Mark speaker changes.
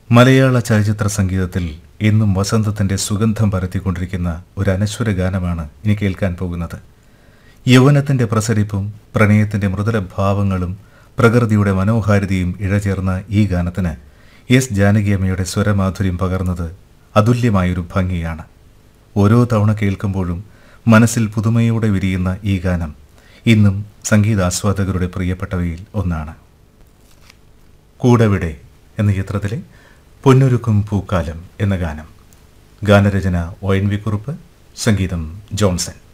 Speaker 1: മലയാള ചലച്ചിത്ര സംഗീതത്തിൽ എന്നും വസന്തത്തിന്റെ സുഗന്ധം പരത്തിക്കൊണ്ടിരിക്കുന്ന ഒരു അനശ്വര ഗാനമാണ് ഇനി കേൾക്കാൻ പോകുന്നത് യൗവനത്തിന്റെ പ്രസരിപ്പും പ്രണയത്തിന്റെ മൃദുല ഭാവങ്ങളും പ്രകൃതിയുടെ മനോഹാരിതയും ഇഴചേർന്ന ഈ ഗാനത്തിന് എസ് ജാനകിയമ്മയുടെ സ്വരമാധുര്യം പകർന്നത് അതുല്യമായൊരു ഭംഗിയാണ് ഓരോ തവണ കേൾക്കുമ്പോഴും മനസ്സിൽ പുതുമയോടെ വിരിയുന്ന ഈ ഗാനം ഇന്നും സംഗീതാസ്വാദകരുടെ പ്രിയപ്പെട്ടവയിൽ ഒന്നാണ് കൂടവിടെ എന്ന ചിത്രത്തിലെ പൊന്നൊരുക്കും പൂക്കാലം എന്ന ഗാനം ഗാനരചന ഒ എൻ വി കുറുപ്പ് സംഗീതം ജോൺസൺ